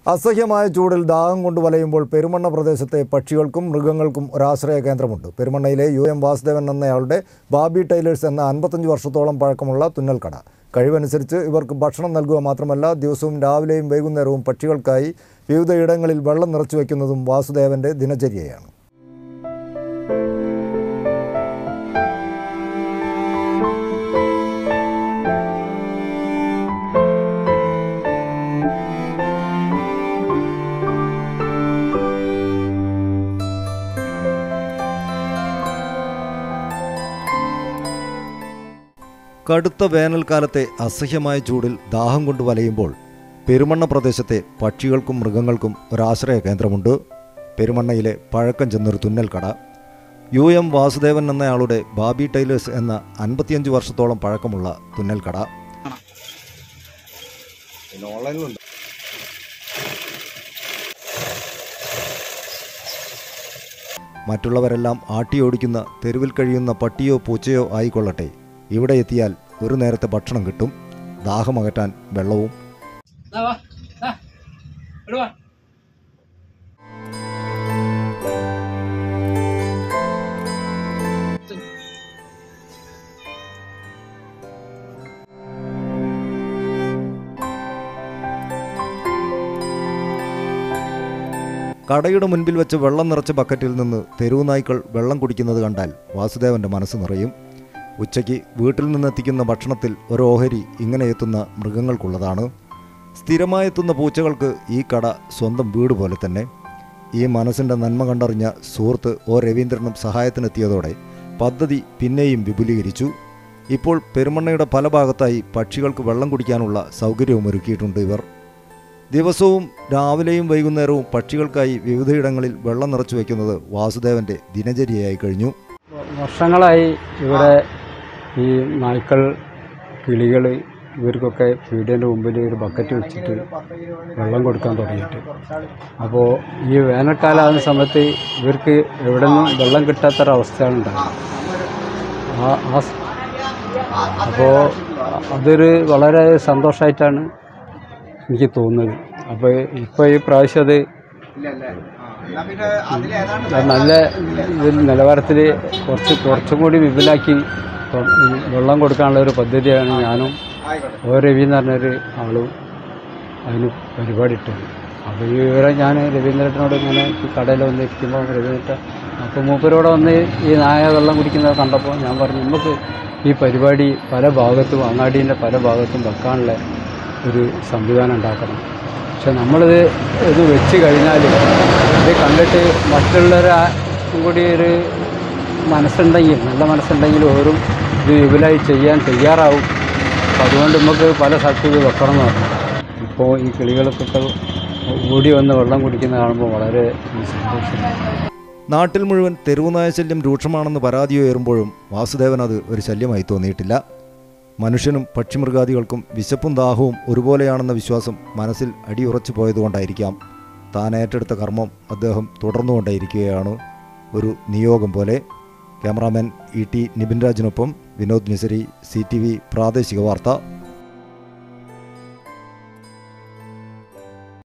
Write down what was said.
അസഹ്യമായ ചൂടിൽ ദാഹം കൊണ്ട് വലയുമ്പോൾ പെരുമണ്ണ പ്രദേശത്തെ പക്ഷികൾക്കും മൃഗങ്ങൾക്കും ഒരാശ്രയ കേന്ദ്രമുണ്ട് പെരുമണ്ണയിലെ യു എം വാസുദേവൻ എന്നയാളുടെ ബാബി ടൈലേഴ്സ് എന്ന അൻപത്തഞ്ച് വർഷത്തോളം പഴക്കമുള്ള തുന്നൽക്കട കഴിവനുസരിച്ച് ഇവർക്ക് ഭക്ഷണം നൽകുക മാത്രമല്ല ദിവസവും രാവിലെയും വൈകുന്നേരവും പക്ഷികൾക്കായി വിവിധ ഇടങ്ങളിൽ വെള്ളം നിറച്ചു വയ്ക്കുന്നതും വാസുദേവൻ്റെ ദിനചര്യയാണ് കടുത്ത വേനൽക്കാലത്തെ അസഹ്യമായ ചൂടിൽ ദാഹം കൊണ്ട് വലയുമ്പോൾ പെരുമണ്ണ പ്രദേശത്തെ പക്ഷികൾക്കും മൃഗങ്ങൾക്കും ഒരാശ്രയ കേന്ദ്രമുണ്ട് പെരുമണ്ണയിലെ പഴക്കം ചെന്നൊരു തുന്നൽ കട യു എം വാസുദേവൻ എന്നയാളുടെ ബാബി ടൈലേഴ്സ് എന്ന അൻപത്തിയഞ്ച് വർഷത്തോളം പഴക്കമുള്ള തുന്നൽ കട മറ്റുള്ളവരെല്ലാം ആട്ടിയോടിക്കുന്ന തെരുവിൽ കഴിയുന്ന പട്ടിയോ പൂച്ചയോ ആയിക്കൊള്ളട്ടെ ഇവിടെ എത്തിയാൽ ഒരു നേരത്തെ ഭക്ഷണം കിട്ടും ദാഹമകറ്റാൻ വെള്ളവും ദാ വാ, ദാ, ഇങ്ങട് വാ. കടയുടെ മുൻപിൽ വെച്ച് വെള്ളം നിറച്ച ബക്കറ്റിൽ നിന്ന് തെരുവു നായ്ക്കൾ വെള്ളം കുടിക്കുന്നത് കണ്ടാൽ വാസുദേവന്റെ മനസ്സ് നിറയും ഉച്ചയ്ക്ക് വീട്ടിൽ നിന്നെത്തിക്കുന്ന ഭക്ഷണത്തിൽ ഒരു ഓഹരി ഇങ്ങനെ എത്തുന്ന മൃഗങ്ങൾക്കുള്ളതാണ് സ്ഥിരമായെത്തുന്ന പൂച്ചകൾക്ക് ഈ കട സ്വന്തം വീട് പോലെ തന്നെ ഈ മനസ്സിൻ്റെ നന്മ കണ്ടറിഞ്ഞ സുഹൃത്ത് ഒ രവീന്ദ്രനും സഹായത്തിനെത്തിയതോടെ പദ്ധതി പിന്നെയും വിപുലീകരിച്ചു ഇപ്പോൾ പെരുമണ്ണയുടെ പല ഭാഗത്തായി പക്ഷികൾക്ക് വെള്ളം കുടിക്കാനുള്ള സൗകര്യവും ഒരുക്കിയിട്ടുണ്ട് ഇവർ ദിവസവും രാവിലെയും വൈകുന്നേരവും പക്ഷികൾക്കായി വിവിധയിടങ്ങളിൽ വെള്ളം നിറച്ചു വയ്ക്കുന്നത് വാസുദേവന്റെ ദിനചര്യയായി കഴിഞ്ഞു വർഷങ്ങളായി ഇവിടെ ഈ നായ്ക്കൾ കിളികൾ ഇവർക്കൊക്കെ പീടിയൻ്റെ മുമ്പിൽ ഒരു ബക്കറ്റ് വെച്ചിട്ട് വെള്ളം കൊടുക്കാൻ തുടങ്ങിയിട്ട് അപ്പോൾ ഈ വേനൽക്കാലമാകുന്ന സമയത്ത് ഇവർക്ക് എവിടെ നിന്നും വെള്ളം കിട്ടാത്തൊരവസ്ഥയാണ് ഉണ്ടാകുന്നത് ആ ആ സ്- അപ്പോൾ അതൊരു വളരെ സന്തോഷമായിട്ടാണ് എനിക്ക് തോന്നുന്നത് അപ്പോൾ ഇപ്പോൾ ഈ പ്രാവശ്യം അത് അത് നല്ല ഇതിൽ നിലവാരത്തിൽ കുറച്ച് കുറച്ചും കൂടി വിപുലാക്കി തൊ- ഈ വെള്ളം കൊടുക്കാനുള്ള ഒരു പദ്ധതിയാണ് ഞാനും ഓ രവി എന്ന് പറഞ്ഞൊരു ആളും അതിന് പരിപാടി ഇട്ടത് അപ്പോൾ ഈ വിവരം ഞാൻ രവീന്ദ്രേട്ടനോട് ഇങ്ങനെ ഈ കടയിൽ വന്നിരിക്കുമ്പോൾ രവീന്ദ്രൻ അപ്പോൾ മൂപ്പരോടെ വന്ന് ഈ നായ വെള്ളം കുടിക്കുന്നത് കണ്ടപ്പോൾ ഞാൻ പറഞ്ഞു നമുക്ക് ഈ പരിപാടി പല ഭാഗത്തും അങ്ങാടീൻ്റെ പല ഭാഗത്തും വെക്കാനുള്ള ഒരു സംവിധാനം ഉണ്ടാക്കണം പക്ഷെ നമ്മളിത് ഇത് വെച്ച് കഴിഞ്ഞാൽ ഇത് കണ്ടിട്ട് മറ്റുള്ളവരും കൂടി ഒരു മനസ്സുണ്ടെങ്കിൽ നല്ല മനസ്സുണ്ടെങ്കിൽ ഓരും ഇത് വിപുലമായി ചെയ്യാൻ തയ്യാറാവും അപ്പം അതുകൊണ്ട് നമുക്ക് പല സ്ഥലത്തും ഇത് വെക്കണം എന്ന് പറഞ്ഞു ഇപ്പോൾ ഈ കിളികൾക്കൊക്കെ ഓടി വന്ന് വെള്ളം കുടിക്കുന്ന കാണുമ്പോൾ വളരെ സന്തോഷമുണ്ട് നാട്ടിൽ മുഴുവൻ തെരുവുനായ ശല്യം രൂക്ഷമാണെന്ന് പരാതി ഉയരുമ്പോഴും വാസുദേവൻ അത് ഒരു ശല്യമായി തോന്നിയിട്ടില്ല മനുഷ്യനും പക്ഷിമൃഗാദികൾക്കും വിശപ്പും ദാഹവും ഒരുപോലെയാണെന്ന വിശ്വാസം മനസ്സിൽ അടിയുറച്ചു പോയതുകൊണ്ടായിരിക്കാം താൻ ഏറ്റെടുത്ത കർമ്മം അദ്ദേഹം തുടർന്നുകൊണ്ടേയിരിക്കുകയാണ് ഒരു നിയോഗം പോലെ ക്യാമറാമാൻ ഇ ടി നിബിൻ രാജിനൊപ്പം Vinod Nisari C T V പ്രാദേശിക വാർത്ത